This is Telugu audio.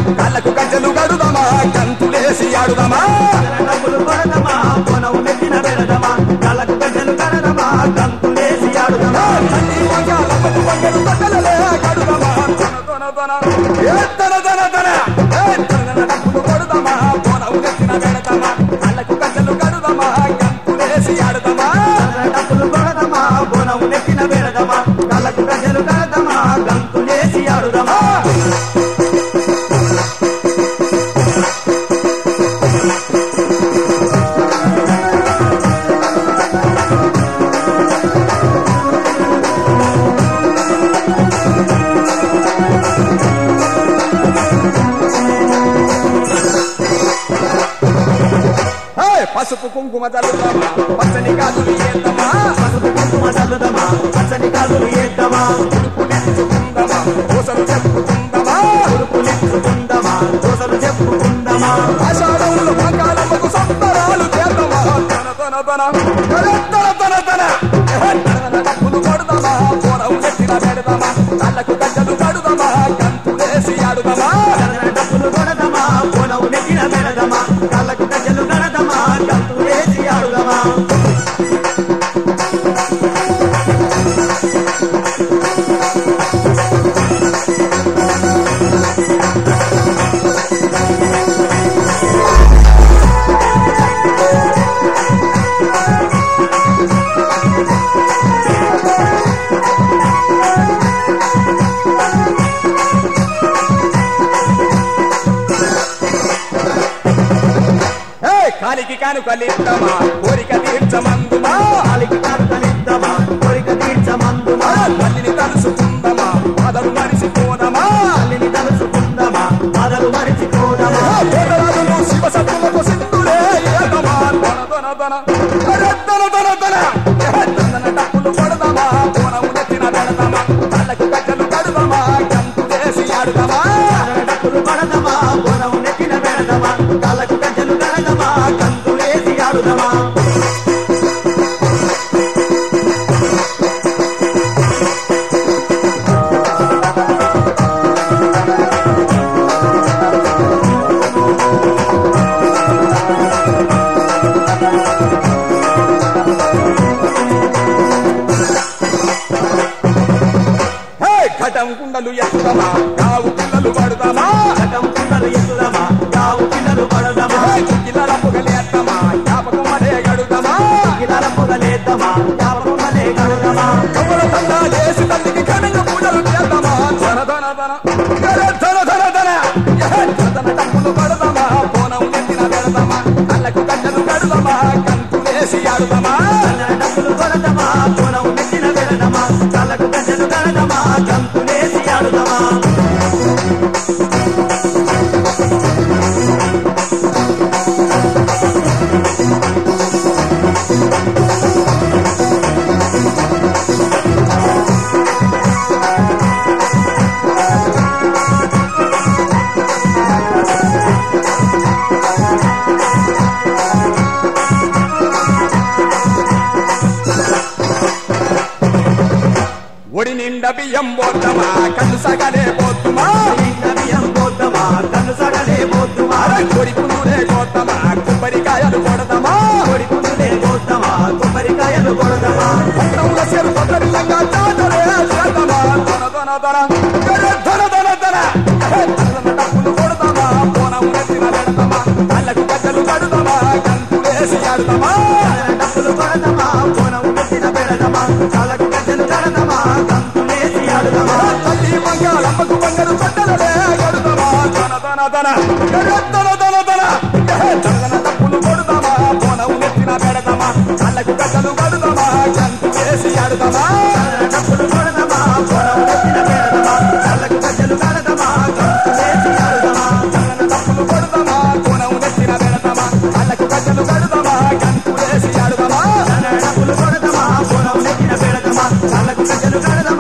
కళ్ళకు గజ్జలు గడుదమా కంతులేసి ఆడుదమా డబ్బులు కొడదమా పొనవు నెత్తిన పెడదమా కళ్ళకు గడ్డలు కడదమా గంతులేసి ఆడుదమా తల్లి వంగాలమ్మకు వంగలు తట్టలలే గడుదమా తన తన తన ఏ తన తన తన ఏ తన డబ్బులు కొడుదమా పొనవు నెత్తిన పెడదమా కళ్ళకు గజ్జలు గడుదమా కంతులేసి ఆడుదమా డబ్బులు కొడదమా పొనవు నెత్తిన పెడదమా కళ్ళకు గడ్డలు కడదమా గంతులేసి ఆడుదమా ఏ పసుపు కుంకుమ చల్లుదమా పచ్చని గాజులు ఏద్దమా పసుపు కుంకుమ చల్లుదమా పచ్చని కాదులు ఏద్దమా పులించుకుందమా పూసలు చెప్పుకుందమా ఉరుపు నెచ్చుకుందమా దోసలు చెప్పుకుందమా ఆషాఢంలో మకాలమ్మకు సంబరాలు చేద్దామా తన తన తన తన తన తన తన ఏ తన డబ్బులు కొడదామా పూరవు నెత్తిన పెడదామా కళ్ళకు గజ్జలు కడుదామా గంతులేసి ఆడుదామా డబ్బులు కొడదమా పొనవు నెత్తిన పెడదమా కళ్ళకు గడ్డలు కడదమా గంతులేసి ఆడుదమా ఏ కాలికి కాను కలిద్దామా కోరిక తీర్చమందుమా కాలికి కానుకలిద్దామా కోరిక తీర్చమందుమా తల్లిని తలుసుకుందమా అదరు మరిసిపోదమా తల్లిని తలుసుకుందమా బాధలు మరిచిపోదమా పేదరాజులు శివ సత్తులకు సింధులే ఏదమా తన తన తన అరే తన తన తన ఏ తన డప్పులు కొడదామా కోనము నెత్తిన పెడదామా కళ్ళకు గజ్జలు కడుదామా గంతు చేసి ఆడుదామా డబ్బులు పడదమా పొనవు నెత్తిన పెడదమా కళ్ళకు గడ్డలు కడదమా గంతులేసి ఆడుదమా హే ఘటం కుండలు ఎత్తుదమా కావు పిల్లలు పడుదామా చటం కుండలు ఎత్తుదమా కావు పిల్లలు పడదమా హే చుక్కిల పొగలేద్దమా జ్ఞాపకం అదే గడుదమా గిలాల పొగలేద్దామా జ్ఞాపకమలే కడదమా కమల తండ చేసి తల్లికి ఘనంగా పూజలు చేద్దామా ధన ధన ధన గరే ధన ధన ధన ఏ ధన డప్పులు పడదామా పోనం నెత్తిన పెడదామా కళ్ళకు గడ్డలు కడుదామా కంతు వేసి ఆడుదామా డబ్బులు కొడదమా పొనవు నెత్తిన పెడదమా కళ్ళకు గడ్డలు కడదమా గంతులేసి ఆడుదమా ఒడి నిండా బియ్యం పోద్దామా కళ్ళు సగలే పోతుమా బియ్యం పోద్దామా కన్ను సగలే పోద్దుమా కొడుకు నూనె కోద్దామా కొబ్బరికాయలు కొడదామా కోడి పుంజులే పోద్దామా కొబ్బరికాయలు కొడదామా పట్టణంలో చెరు పట్టణంగా జాతరే చేద్దామా ధన ధన ధన గరే ధన ధన ధన ఏ ధన డప్పులు కొడదామా పోనం నెత్తిన పెడదామా కళ్ళకు గజ్జలు కడుదామా గంతు వేసి ఆడుదామా డబ్బులు కొడదామా పొనవు నెత్తిన పెడదామా కళ్ళకు గడ్డలు కడదామా గంతులేసి ఆడుదామా తల్లి మంగళమ్మకు బంగారు బట్టలలే కడుదామా ధన ధన ధన గరే ధన ధన ధన ఏ ధన డప్పులు కొడదామా పోనం నెత్తిన పెడదామా కళ్ళకు గజ్జలు కడుదామా గంతు వేసి ఆడుదామా డబ్బులు కొడదామా పొనవు నెత్తిన పెడదామా కళ్ళకు గడ్డలు కడదామా గంతులేసి ఆడుదామా తప్పులు కొడదామా కోనం నెత్తిన పెడదామా కళ్ళకు గజ్జలు కడుదామా గంతు వేసి ఆడుదామా డబ్బులు కొడదామా పొనవు నెత్తిన పెడదామా కళ్ళకు గడ్డలు కడదామా